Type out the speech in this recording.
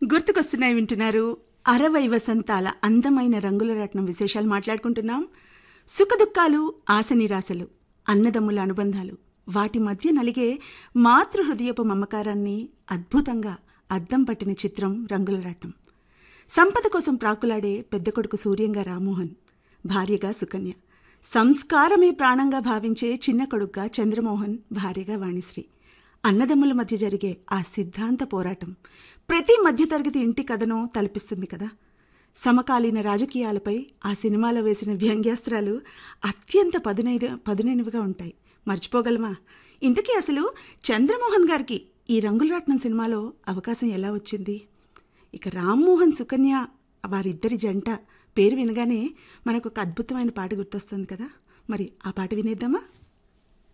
గుర్తుకొస్తున్నాయి వింటున్నారు అరవై వసంతాల అందమైన రంగుల రత్నం విశేషాలు మాట్లాడుకుంటున్నాం సుఖదుఖాలు ఆశ నిరాశలు అన్నదమ్ముల అనుబంధాలు వాటి మధ్య నలిగే మాతృహృదయపు మమకారాన్ని అద్భుతంగా అద్దం పట్టిన చిత్రం రంగుల రత్నం సంపద కోసం ప్రాకులాడే పెద్ద కొడుకు సూర్యంగా రామ్మోహన్ భార్యగా సుకన్య సంస్కారమే ప్రాణంగా భావించే చిన్న కొడుగ్గా చంద్రమోహన్ భార్యగా వాణిశ్రీ అన్నదమ్ముల మధ్య జరిగే ఆ సిద్ధాంత పోరాటం ప్రతి మధ్యతరగతి ఇంటి కథను తలపిస్తుంది కదా సమకాలీన రాజకీయాలపై ఆ సినిమాలో వేసిన వ్యంగ్యాస్త్రాలు అత్యంత పదునైదు పదునైనవిగా ఉంటాయి మర్చిపోగలమా ఇంతకీ అసలు చంద్రమోహన్ గారికి ఈ రంగులరాట్నం సినిమాలో అవకాశం ఎలా వచ్చింది ఇక రామ్మోహన్ సుకన్య వారిద్దరి జంట పేరు వినగానే మనకు ఒక అద్భుతమైన పాట గుర్తొస్తుంది కదా మరి ఆ పాట వినేద్దామా